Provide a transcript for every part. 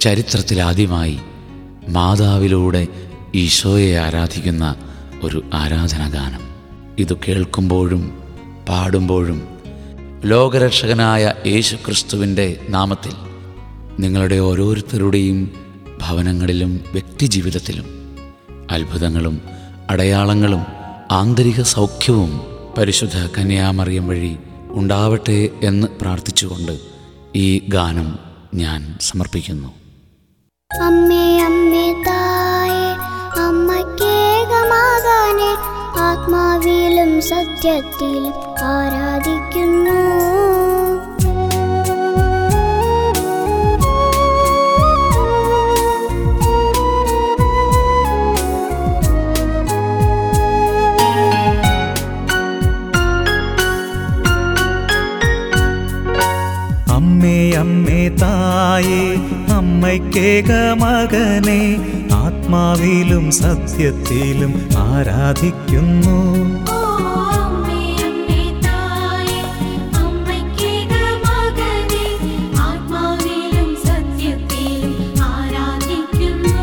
ചരിത്രത്തിലാദ്യമായി മാതാവിലൂടെ ഈശോയെ ആരാധിക്കുന്ന ഒരു ആരാധനാഗാനം ഇത് കേൾക്കുമ്പോഴും പാടുമ്പോഴും ലോകരക്ഷകനായ യേശു ക്രിസ്തുവിൻ്റെ നാമത്തിൽ നിങ്ങളുടെ ഓരോരുത്തരുടെയും ഭവനങ്ങളിലും വ്യക്തിജീവിതത്തിലും അത്ഭുതങ്ങളും അടയാളങ്ങളും ആന്തരിക സൗഖ്യവും പരിശുദ്ധ കന്യാമറിയം വഴി ഉണ്ടാവട്ടെ എന്ന് പ്രാർത്ഥിച്ചുകൊണ്ട് ഈ ഗാനം ഞാൻ സമർപ്പിക്കുന്നു അമ്മേ അമ്മേ തായേ അമ്മക്കേകമാകാനെ ആത്മാവിലും സത്യത്തിലും ആരാധിക്കുന്നു അമ്മേ അമ്മേ തായേ അമ്മയ്ക്കേക മകനെ ആത്മാവിലും സത്യത്തിലും ആരാധിക്കുന്നു ഓ അമ്മേ അമ്മേ തായേ അമ്മയ്ക്കേക മകനേ ആത്മാവിലും സത്യത്തിലും ആരാധിക്കുന്നു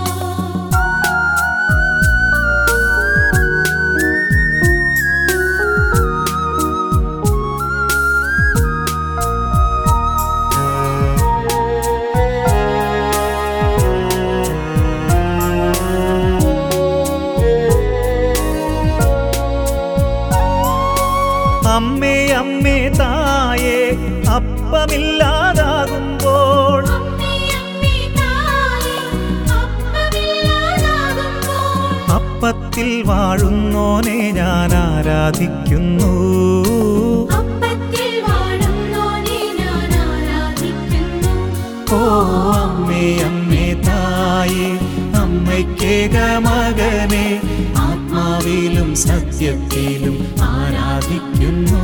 അമ്മേ അമ്മേ തായേ അപ്പമില്ലാതാകുമ്പോൾ അമ്മേ അമ്മേ തായേ അപ്പമില്ലാതാകുമ്പോൾ അപ്പത്തിൽ വാഴുന്നോനെ ഞാൻ ആരാധിക്കുന്നു അപ്പത്തിൽ വാഴുന്നോനെ ഞാൻ ആരാധിക്കുന്നു ഓ അമ്മേ അമ്മേ തായേ അമ്മയ്ക്കേക മകനെ ആത്മാവിലും സത്യത്തിലും ആരാധിക്കുന്നു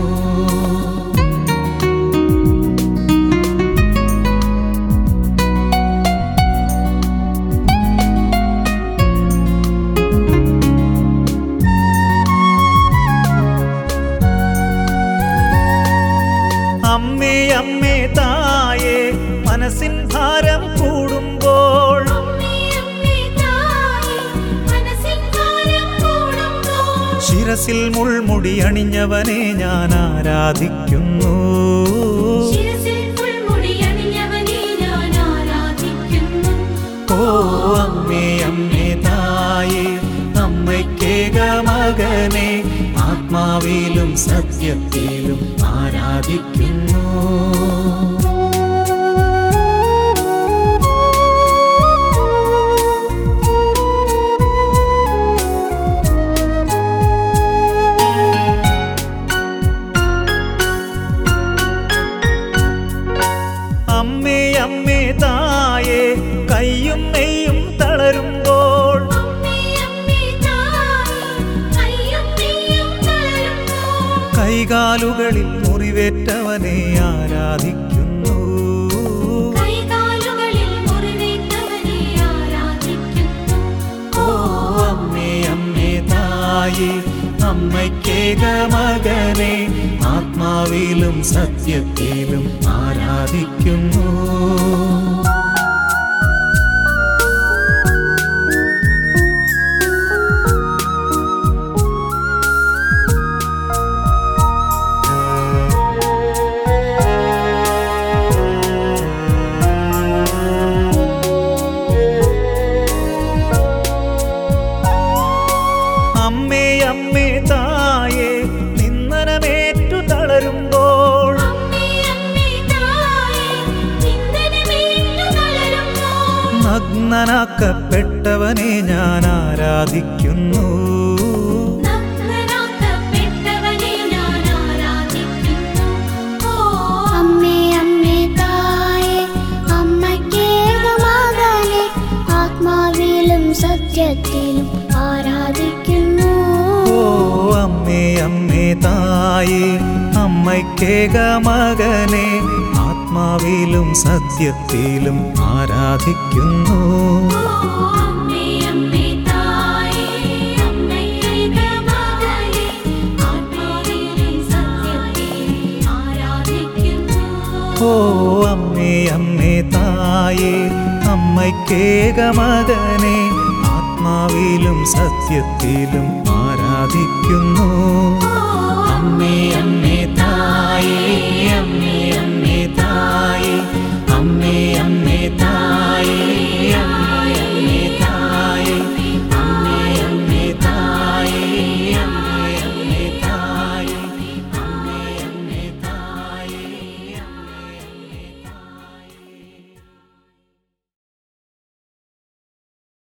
അമ്മേ അമ്മേ തായേ മനസ്സിൻ ഭാരം കൂടുമ്പോൾ അമ്മേ അമ്മേ തായേ മനസ്സിൻ ഭാരം കൂടുമ്പോൾ ശിരസിൽ മുൾമുടി അണിഞ്ഞവനെ ഞാൻ ആരാധിക്കുന്നു ശിരസിൽ പുൽമുടി അണിഞ്ഞവനെ ഞാൻ ആരാധിക്കുന്നു ഓ അമ്മേ അമ്മേ തായേ അമ്മയ്ക്കേക മകനെ ആത്മാവിലും സത്യത്തിലും ആരാധിക്കുന്നു അമ്മേ അമ്മേ തായേ കയ്യും നെയ്യും തളരുമ്പോൾ അമ്മേ അമ്മേ തായേ കയ്യും നെയ്യും തളരുമ്പോൾ കൈകാലുകളിൽ മുറിവേറ്റവനെ ആരാധിക്കുന്നു കൈകാലുകളിൽ മുറിവേറ്റവനെ ആരാധിക്കുന്നു ഓ അമ്മേ അമ്മേ തായേ അമ്മയ്ക്കേക മകനെ ആത്മാവിലും സത്യത്തിലും ആരാധിക്കുന്നു അമ്മേ അമ്മേ തായേ നിന്ദനമേറ്റു തളരുമ്പോൾ അമ്മേ അമ്മേ തായേ നിന്ദനമേറ്റു തളരുമ്പോൾ നഗ്നനാക്കപ്പെട്ടവനെ ഞാൻ ആരാധിക്കുന്നു നഗ്നനാക്കപ്പെട്ടവനെ ഞാൻ ആരാധിക്കുന്നു ഓ അമ്മേ അമ്മേ തായേ അമ്മക്കേകമാകാനെ ആത്മാവിലും സത്യത്തിലും ആരാധിക്കുന്നു ഓ അമ്മേ അമ്മേ തായേ അമ്മയ്ക്കേക മകനെ ആത്മാവിലും സത്യത്തിലും ആരാധിക്കുന്നു അമ്മേ അമ്മേ തായേ അമ്മയ്ക്കേക മകനേ ആത്മാവിലും സത്യത്തിലും ആരാധിക്കുന്നു ഓ അമ്മേ അമ്മേ തായേ അമ്മയ്ക്കേകമകനെ ആത്മാവിലും സത്യത്തിലും ആരാധിക്കുന്നു